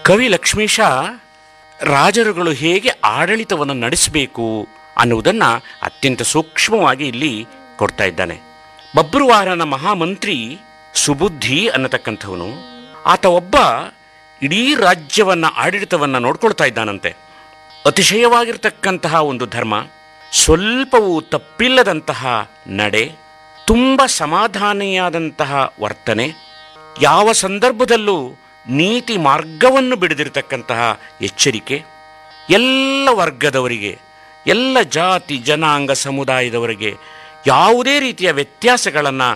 ಕವಿ ಲಕ್ಷ್ಮೀಶ ರಾಜರುಗಳು ಹೇಗೆ ಆಡಳಿತವನ್ನು ನಡೆಸಬೇಕು ಅನ್ನುವುದನ್ನು ಅತ್ಯಂತ ಸೂಕ್ಷ್ಮವಾಗಿ ಇಲ್ಲಿ ಕೊಡ್ತಾ ಇದ್ದಾನೆ ಬಬ್ರುವಾರನ ಮಹಾಮಂತ್ರಿ ಸುಬುದ್ಧಿ ಅನ್ನತಕ್ಕಂಥವನು ಆತ ಒಬ್ಬ ಇಡೀ ರಾಜ್ಯವನ್ನ ಆಡಳಿತವನ್ನು ನೋಡ್ಕೊಳ್ತಾ ಇದ್ದಾನಂತೆ ಅತಿಶಯವಾಗಿರ್ತಕ್ಕಂತಹ ಒಂದು ಧರ್ಮ ಸ್ವಲ್ಪವೂ ತಪ್ಪಿಲ್ಲದಂತಹ ನಡೆ ತುಂಬ ಸಮಾಧಾನಿಯಾದಂತಹ ವರ್ತನೆ ಯಾವ ಸಂದರ್ಭದಲ್ಲೂ ನೀತಿ ಮಾರ್ಗವನ್ನು ಬಿಡದಿರತಕ್ಕಂತಹ ಎಚ್ಚರಿಕೆ ಎಲ್ಲ ವರ್ಗದವರಿಗೆ ಎಲ್ಲ ಜಾತಿ ಜನಾಂಗ ಸಮುದಾಯದವರಿಗೆ ಯಾವುದೇ ರೀತಿಯ ವ್ಯತ್ಯಾಸಗಳನ್ನು